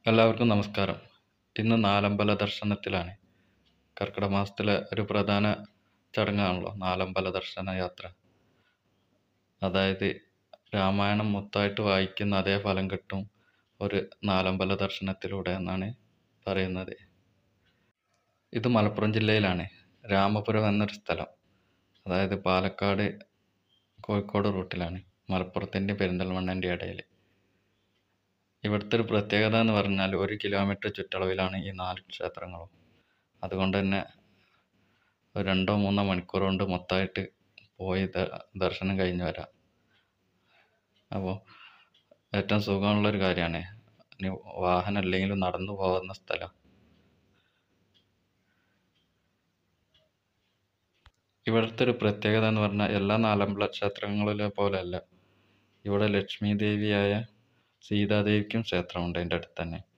എല്ലാവർക്കും നമസ്കാരം ഇന്ന് നാലമ്പല ദർശനത്തിലാണ് കർക്കിടക മാസത്തിലെ ഒരു പ്രധാന ചടങ്ങാണല്ലോ നാലമ്പല ദർശന യാത്ര അതായത് രാമായണം മൊത്തമായിട്ട് വായിക്കുന്ന അതേ ഫലം കിട്ടും ഒരു നാലമ്പല ദർശനത്തിലൂടെ എന്നാണ് പറയുന്നത് ഇത് മലപ്പുറം ജില്ലയിലാണ് രാമപുരം എന്നൊരു സ്ഥലം അതായത് പാലക്കാട് കോഴിക്കോട് റൂട്ടിലാണ് മലപ്പുറത്തിൻ്റെയും പെരിന്തൽമണ്ണൻ്റെ ഇടയിൽ ഇവിടുത്തെ ഒരു പ്രത്യേകത എന്ന് പറഞ്ഞാൽ ഒരു കിലോമീറ്റർ ചുറ്റളവിലാണ് ഈ നാല് ക്ഷേത്രങ്ങളും അതുകൊണ്ട് തന്നെ ഒരു രണ്ടോ മൂന്നോ മണിക്കൂർ കൊണ്ട് മൊത്തമായിട്ട് പോയി ദ ദർശനം കഴിഞ്ഞ് വരാം അപ്പോൾ ഏറ്റവും സുഖമുള്ളൊരു കാര്യമാണ് ഇനി വാഹനം ഇല്ലെങ്കിലും നടന്നു പോകുന്ന സ്ഥലം ഇവിടുത്തെ ഒരു പ്രത്യേകത എന്ന് പറഞ്ഞാൽ എല്ലാ നാലമ്പല ക്ഷേത്രങ്ങളിലെ പോലെയല്ല ഇവിടെ ലക്ഷ്മി ദേവിയായ സീതാദേവിക്കും ക്ഷേത്രമുണ്ട് അതിൻ്റെ അടുത്ത് തന്നെ